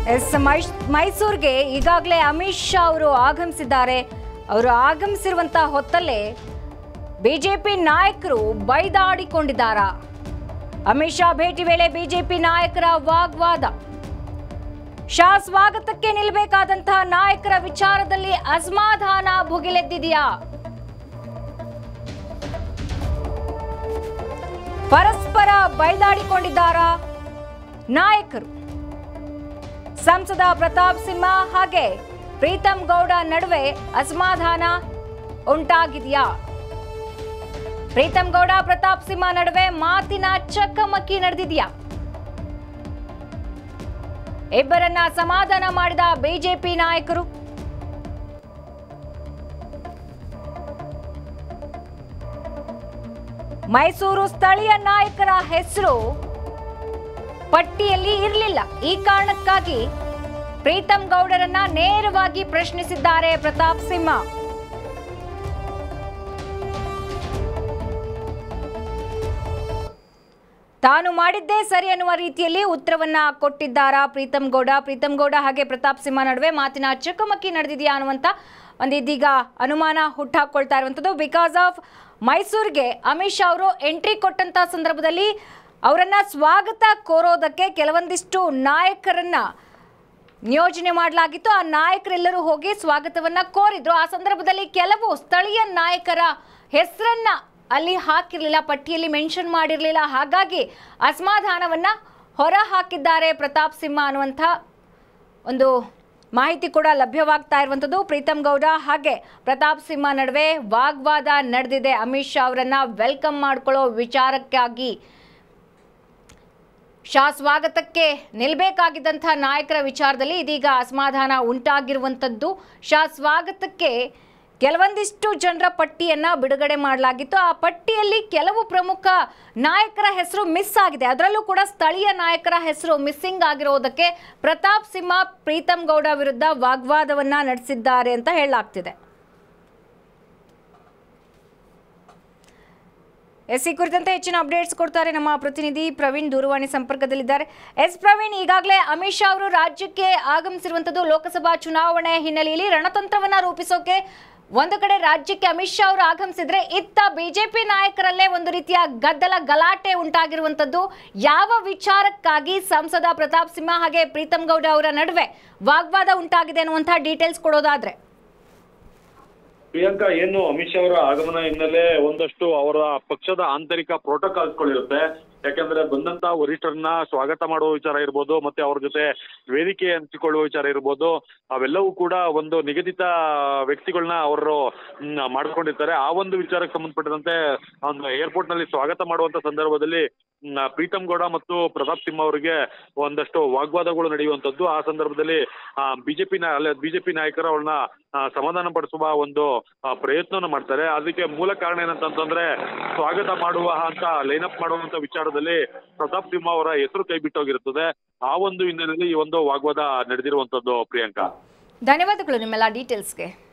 S mice- ಮೈಸೂರಿಗೆ ಈಗಾಗಲೇ ಅಮಿತ್ ಶಾ ಅವರು ಆಗಮಿಸಿದ್ದಾರೆ ಅವರು ಆಗಮಿಸಿರುವಂತ ಹೊತ್ತಲ್ಲೇ ಬಿಜೆಪಿ ನಾಯಕರು ಬೈದಾಡಿಕೊಂಡಿದ್ದಾರಾ ಅಮಿತ್ ಶಾ ಭೇಟಿ ವೇಳೆ ಬಿಜೆಪಿ ನಾಯಕರ ವಾಗ್ವಾದ ಶಾ ಸ್ವಾಗತಕ್ಕೆ ನಿಲ್ಲಬೇಕಾದಂತಹ ನಾಯಕರ ವಿಚಾರದಲ್ಲಿ ಅಸಮಾಧಾನ ಭುಗಿಲೆದ್ದಿದೆಯಾ ಪರಸ್ಪರ ಬೈದಾಡಿಕೊಂಡಿದ್ದಾರಾ ನಾಯಕರು ಸಂಸದ ಪ್ರತಾಪ್ ಸಿಂಹ ಹಾಗೆ ಪ್ರೀತಂ ಗೌಡ ನಡುವೆ ಅಸಮಾಧಾನ ಉಂಟಾಗಿದೆಯಾ ಪ್ರೀತಂ ಗೌಡ ಪ್ರತಾಪ್ ಸಿಂಹ ನಡುವೆ ಮಾತಿನ ಚಕಮಕಿ ನಡೆದಿದೆಯಾ ಇಬ್ಬರನ್ನ ಸಮಾಧಾನ ಮಾಡಿದ ಬಿಜೆಪಿ ನಾಯಕರು ಮೈಸೂರು ಸ್ಥಳೀಯ ನಾಯಕರ ಹೆಸರು ಪಟ್ಟಿಯಲ್ಲಿ ಇರಲಿಲ್ಲ ಈ ಕಾರಣಕ್ಕಾಗಿ ಪ್ರೀತಂ ಗೌಡರನ್ನ ನೇರವಾಗಿ ಪ್ರಶ್ನಿಸಿದ್ದಾರೆ ಪ್ರತಾಪ್ ಸಿಂಹ ತಾನು ಮಾಡಿದ್ದೇ ಸರಿ ಅನ್ನುವ ರೀತಿಯಲ್ಲಿ ಉತ್ತರವನ್ನ ಕೊಟ್ಟಿದ್ದಾರಾ ಪ್ರೀತಂ ಗೌಡ ಪ್ರೀತಂ ಗೌಡ ಹಾಗೆ ಪ್ರತಾಪ್ ಸಿಂಹ ನಡುವೆ ಮಾತಿನ ಚಕಮಕಿ ನಡೆದಿದೆಯಾ ಅನ್ನುವಂತ ಒಂದು ಇದೀಗ ಅನುಮಾನ ಹುಟ್ಟಾಕೊಳ್ತಾ ಇರುವಂಥದ್ದು ಬಿಕಾಸ್ ಆಫ್ ಮೈಸೂರಿಗೆ ಅಮಿತ್ ಶಾ ಅವರು ಎಂಟ್ರಿ ಕೊಟ್ಟಂತ ಸಂದರ್ಭದಲ್ಲಿ ಅವರನ್ನ ಸ್ವಾಗತ ಕೋರೋದಕ್ಕೆ ಕೆಲವೊಂದಿಷ್ಟು ನಾಯಕರನ್ನ ನಿಯೋಜನೆ ಮಾಡಲಾಗಿತ್ತು ಆ ನಾಯಕರೆಲ್ಲರೂ ಹೋಗಿ ಸ್ವಾಗತವನ್ನ ಕೋರಿದ್ರು ಆ ಸಂದರ್ಭದಲ್ಲಿ ಕೆಲವು ಸ್ಥಳೀಯ ನಾಯಕರ ಹೆಸರನ್ನ ಅಲ್ಲಿ ಹಾಕಿರಲಿಲ್ಲ ಪಟ್ಟಿಯಲ್ಲಿ ಮೆನ್ಷನ್ ಮಾಡಿರಲಿಲ್ಲ ಹಾಗಾಗಿ ಅಸಮಾಧಾನವನ್ನ ಹೊರ ಹಾಕಿದ್ದಾರೆ ಪ್ರತಾಪ್ ಸಿಂಹ ಅನ್ನುವಂಥ ಒಂದು ಮಾಹಿತಿ ಕೂಡ ಲಭ್ಯವಾಗ್ತಾ ಇರುವಂಥದ್ದು ಪ್ರೀತಂ ಗೌಡ ಹಾಗೆ ಪ್ರತಾಪ್ ಸಿಂಹ ನಡುವೆ ವಾಗ್ವಾದ ನಡೆದಿದೆ ಅಮಿತ್ ಶಾ ಅವರನ್ನ ವೆಲ್ಕಮ್ ಮಾಡ್ಕೊಳ್ಳೋ ವಿಚಾರಕ್ಕಾಗಿ ಶಾ ಸ್ವಾಗತಕ್ಕೆ ನಿಲ್ಬೇಕಾಗಿದ್ದಂಥ ನಾಯಕರ ವಿಚಾರದಲ್ಲಿ ಇದೀಗ ಅಸಮಾಧಾನ ಉಂಟಾಗಿರುವಂಥದ್ದು ಶಾ ಸ್ವಾಗತಕ್ಕೆ ಕೆಲವೊಂದಿಷ್ಟು ಜನರ ಪಟ್ಟಿಯನ್ನ ಬಿಡುಗಡೆ ಮಾಡಲಾಗಿತ್ತು ಆ ಪಟ್ಟಿಯಲ್ಲಿ ಕೆಲವು ಪ್ರಮುಖ ನಾಯಕರ ಹೆಸರು ಮಿಸ್ ಆಗಿದೆ ಅದರಲ್ಲೂ ಕೂಡ ಸ್ಥಳೀಯ ನಾಯಕರ ಹೆಸರು ಮಿಸ್ಸಿಂಗ್ ಆಗಿರೋದಕ್ಕೆ ಪ್ರತಾಪ್ ಸಿಂಹ ಪ್ರೀತಂ ಗೌಡ ವಿರುದ್ಧ ವಾಗ್ವಾದವನ್ನ ನಡೆಸಿದ್ದಾರೆ ಅಂತ ಹೇಳಲಾಗ್ತಿದೆ ಎಸ್ ಈ ಕುರಿತಂತೆ ಹೆಚ್ಚಿನ ಅಪ್ಡೇಟ್ಸ್ ಕೊಡ್ತಾರೆ ನಮ್ಮ ಪ್ರತಿನಿಧಿ ಪ್ರವೀಣ್ ದೂರವಾಣಿ ಸಂಪರ್ಕದಲ್ಲಿದ್ದಾರೆ ಎಸ್ ಪ್ರವೀಣ್ ಈಗಾಗಲೇ ಅಮಿತ್ ಶಾ ಅವರು ರಾಜ್ಯಕ್ಕೆ ಆಗಮಿಸಿರುವಂತದ್ದು ಲೋಕಸಭಾ ಚುನಾವಣೆ ಹಿನ್ನೆಲೆಯಲ್ಲಿ ರಣತಂತ್ರವನ್ನ ರೂಪಿಸೋಕೆ ಒಂದು ಕಡೆ ರಾಜ್ಯಕ್ಕೆ ಅಮಿತ್ ಶಾ ಅವರು ಆಗಮಿಸಿದ್ರೆ ಇತ್ತ ಬಿಜೆಪಿ ನಾಯಕರಲ್ಲೇ ಒಂದು ರೀತಿಯ ಗದ್ದಲ ಗಲಾಟೆ ಉಂಟಾಗಿರುವಂತದ್ದು ಯಾವ ವಿಚಾರಕ್ಕಾಗಿ ಸಂಸದ ಪ್ರತಾಪ್ ಸಿಂಹ ಹಾಗೆ ಪ್ರೀತಂ ಗೌಡ ಅವರ ನಡುವೆ ವಾಗ್ವಾದ ಉಂಟಾಗಿದೆ ಅನ್ನುವಂತಹ ಡೀಟೇಲ್ಸ್ ಕೊಡೋದಾದ್ರೆ ಪ್ರಿಯಾಂಕಾ ಏನು ಅಮಿತ್ ಶಾ ಅವರ ಆಗಮನ ಹಿನ್ನೆಲೆ ಒಂದಷ್ಟು ಅವರ ಪಕ್ಷದ ಆಂತರಿಕ ಪ್ರೋಟೋಕಾಲ್ಸ್ಗಳಿರುತ್ತೆ ಯಾಕಂದ್ರೆ ಬಂದಂತ ವರಿಷ್ಠರನ್ನ ಸ್ವಾಗತ ಮಾಡುವ ವಿಚಾರ ಇರ್ಬೋದು ಮತ್ತೆ ಅವ್ರ ಜೊತೆ ವೇದಿಕೆ ಹಂಚಿಕೊಳ್ಳುವ ವಿಚಾರ ಇರ್ಬೋದು ಅವೆಲ್ಲವೂ ಕೂಡ ಒಂದು ನಿಗದಿತ ವ್ಯಕ್ತಿಗಳನ್ನ ಅವರು ಮ್, ಮಾಡ್ಕೊಂಡಿರ್ತಾರೆ ಆ ಒಂದು ವಿಚಾರಕ್ಕೆ ಸಂಬಂಧಪಟ್ಟಂತೆ ಒಂದು ಏರ್ಪೋರ್ಟ್ ನಲ್ಲಿ ಸ್ವಾಗತ ಮಾಡುವಂತ ಸಂದರ್ಭದಲ್ಲಿ ಮ್, ಪ್ರೀತಮ್ ಗೌಡ ಮತ್ತು ಪ್ರತಾಪ್ ಸಿಂಹ ಅವರಿಗೆ ಒಂದಷ್ಟು ವಾಗ್ವಾದಗಳು ನಡೆಯುವಂತದ್ದು ಆ ಸಂದರ್ಭದಲ್ಲಿ ಬಿಜೆಪಿ ಬಿಜೆಪಿ ನಾಯಕರು ಅವ್ರನ್ನ ಆ, ಸಮಾಧಾನ ಪಡಿಸುವ ಒಂದು ಆ, ಪ್ರಯತ್ನವನ್ನ ಮಾಡ್ತಾರೆ ಅದಕ್ಕೆ ಮೂಲ ಕಾರಣ ಏನಂತಂತಂದ್ರೆ ಸ್ವಾಗತ ಮಾಡುವ ಅಂತ ಲೈನಪ್ ಮಾಡುವಂತ ವಿಚಾರದಲ್ಲಿ ಪ್ರತಾಪ್ ಸಿಂಹ ಅವರ ಹೆಸರು ಕೈ ಬಿಟ್ಟೋಗಿರುತ್ತದೆ ಆ ಒಂದು ಹಿನ್ನೆಲೆಯಲ್ಲಿ ಈ ಒಂದು ವಾಗ್ವಾದ ನಡೆದಿರುವಂತದ್ದು ಪ್ರಿಯಾಂಕಾ ಧನ್ಯವಾದಗಳು ನಿಮ್ಮೆಲ್ಲ ಡೀಟೇಲ್ಸ್ಗೆ